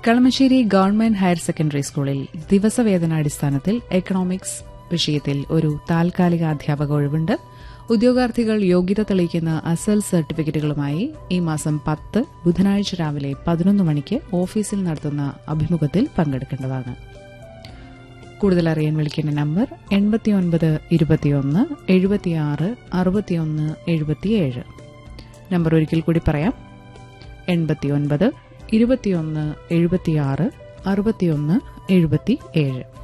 Kalamassery government higher secondary സ്കൂളിൽ ദിവസവേതനാടിസ്ഥാനത്തിൽ economics വിഷയത്തിൽ ഒരു താൽക്കാലിക അധ്യാപക ഒഴിവുണ്ട് ഉദ്യോഗാർത്ഥികൾ യോഗ്യത തെളിയിക്കുന്ന അസൽ സർട്ടിഫിക്കറ്റുകളുമായി ഈ മാസം പത്ത് ബുധനാഴ്ച രാവിലെ പതിനൊന്ന് മണിക്ക് ഓഫീസിൽ നടത്തുന്ന അഭിമുഖത്തിൽ പങ്കെടുക്കേണ്ടതാണ് കൂടുതൽ അറിയാൻ വിളിക്കേണ്ട നമ്പർ എൺപത്തിയൊൻപത് ഇരുപത്തിയൊന്ന് എഴുപത്തിയാറ് അറുപത്തിയൊന്ന് എഴുപത്തിയേഴ് നമ്പർ ഒരിക്കൽ കൂടി പറയാം എൺപത്തിയൊൻപത് ഇരുപത്തിയൊന്ന് എഴുപത്തിയാറ് അറുപത്തിയൊന്ന് എഴുപത്തി ഏഴ്